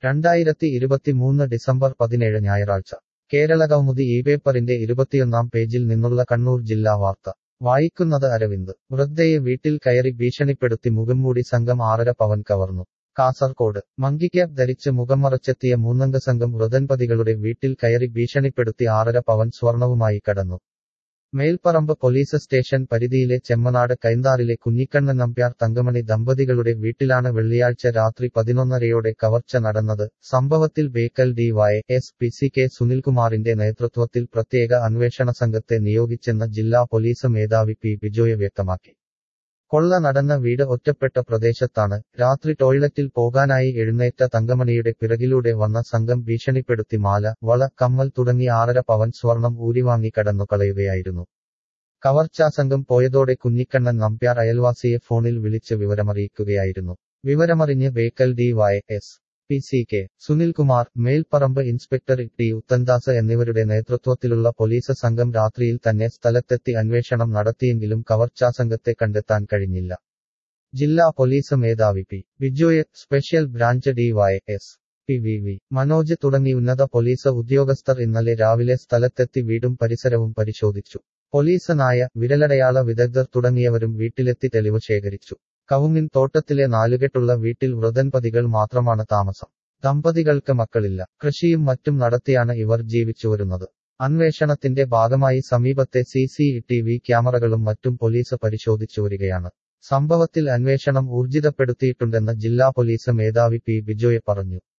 രണ്ടായിരത്തി ഇരുപത്തിമൂന്ന് ഡിസംബർ പതിനേഴ് ഞായറാഴ്ച കേരളകൗമുദി ഈ പേപ്പറിന്റെ ഇരുപത്തിയൊന്നാം പേജിൽ നിന്നുള്ള കണ്ണൂർ ജില്ലാ വാർത്ത വായിക്കുന്നത് അരവിന്ദ് വൃദ്ധയെ വീട്ടിൽ കയറി ഭീഷണിപ്പെടുത്തി മുഖംമൂടി സംഘം ആറര പവൻ കവർന്നു കാസർകോട് മങ്കിക്യാപ് ധരിച്ച് മുഖംമറച്ചെത്തിയ മൂന്നംഗ സംഘം വൃതൻപതികളുടെ വീട്ടിൽ കയറി ഭീഷണിപ്പെടുത്തി ആറര പവൻ സ്വർണവുമായി കടന്നു മേൽപ്പറമ്പ് പോലീസ് സ്റ്റേഷൻ പരിധിയിലെ ചെമ്മനാട് കൈന്താറിലെ കുഞ്ഞിക്കണ്ണൻ നമ്പ്യാർ തങ്കമണി ദമ്പതികളുടെ വീട്ടിലാണ് വെള്ളിയാഴ്ച രാത്രി പതിനൊന്നരയോടെ കവർച്ച നടന്നത് സംഭവത്തിൽ Bekal D Y S P C K സുനിൽകുമാറിന്റെ നേതൃത്വത്തിൽ പ്രത്യേക അന്വേഷണ സംഘത്തെ നിയോഗിച്ചെന്ന് ജില്ലാ പോലീസ് മേധാവി പി ബിജോയ് വ്യക്തമാക്കി കൊള്ള നടന്ന വീട് ഒറ്റപ്പെട്ട പ്രദേശത്താണ് രാത്രി ടോയ്ലറ്റിൽ പോകാനായി എഴുന്നേറ്റ തങ്കമണിയുടെ പിറകിലൂടെ വന്ന സംഘം ഭീഷണിപ്പെടുത്തി മാല വള കമ്മൽ തുടങ്ങി ആറര പവൻ സ്വർണം ഊരിവാങ്ങി കടന്നു കളയുകയായിരുന്നു കവർച്ചാ സംഘം പോയതോടെ കുഞ്ഞിക്കണ്ണൻ നമ്പ്യാർ അയൽവാസിയെ ഫോണിൽ വിളിച്ച് വിവരമറിയിക്കുകയായിരുന്നു വിവരമറിഞ്ഞ് Bekal D Y S P C K Sunilkumar Melparamba inspector T Uthandas എന്നിവരുടെ നേതൃത്വത്തിലുള്ള പോലീസ് സംഘം രാത്രിയിൽ തന്നെ സ്ഥലത്തെത്തി അന്വേഷണം നടത്തിയെങ്കിലും കവർച്ചാ സംഘത്തെ കണ്ടെത്താൻ കഴിഞ്ഞില്ല ജില്ലാ പോലീസ് മേധാവി P Bijoy special branch D Y S P V V Manoj തുടങ്ങി ഉന്നത പോലീസ് ഉദ്യോഗസ്ഥർ ഇന്നലെ രാവിലെ സ്ഥലത്തെത്തി വീടും പരിസരവും പരിശോധിച്ചു പോലീസ് നായ വിരലടയാള വിദഗ്ധർ തുടങ്ങിയവരും വീട്ടിലെത്തി തെളിവ് ശേഖരിച്ചു കവുങ്ങിൻ തോട്ടത്തിലെ നാലുകെട്ടുള്ള വീട്ടിൽ വൃതൻപതികൾ മാത്രമാണ് താമസം ദമ്പതികൾക്ക് മക്കളില്ല കൃഷിയും മറ്റും നടത്തിയാണ് ഇവർ ജീവിച്ചു വരുന്നത് അന്വേഷണത്തിന്റെ ഭാഗമായി സമീപത്തെ സി സി ടി വി ക്യാമറകളും മറ്റും പോലീസ് പരിശോധിച്ചു വരികയാണ് സംഭവത്തിൽ അന്വേഷണം ഊർജിതപ്പെടുത്തിയിട്ടുണ്ടെന്ന് ജില്ലാ പോലീസ് മേധാവി പി ബിജോയ് പറഞ്ഞു